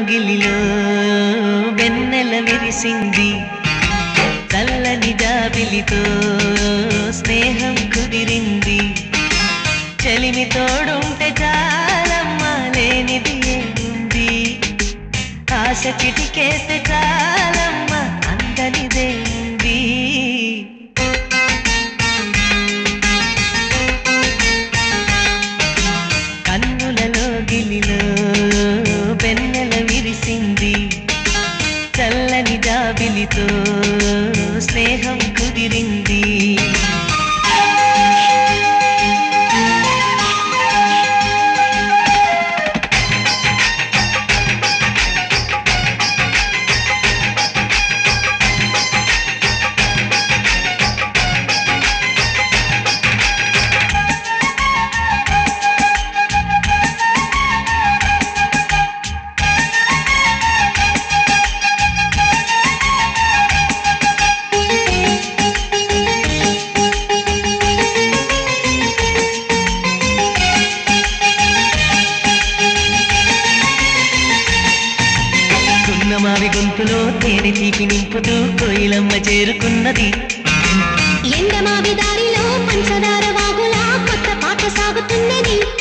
గిలిలో వెన్నెల విరిసింది చల్లని జాబిలితో స్నేహం కుదిరింది చలిమి తోడుంటే చాలమ్మా లేనిది ఏముంది ఆశ చిటికేస్తే చాలమ్మా అందనిదే ఉంది కన్నులలో గిలిలో వెన్నెల విరిసింది చల్లని జాబిలితో స్నేహం కుదిరింది గున్నమావి గొంతులో తేనె తీపి నింపుతూ కోయిలమ్మ చేరుకున్నది ఎండమావి దారిలో పంచదార వాగులా కొత్త పాట సాగుతున్నది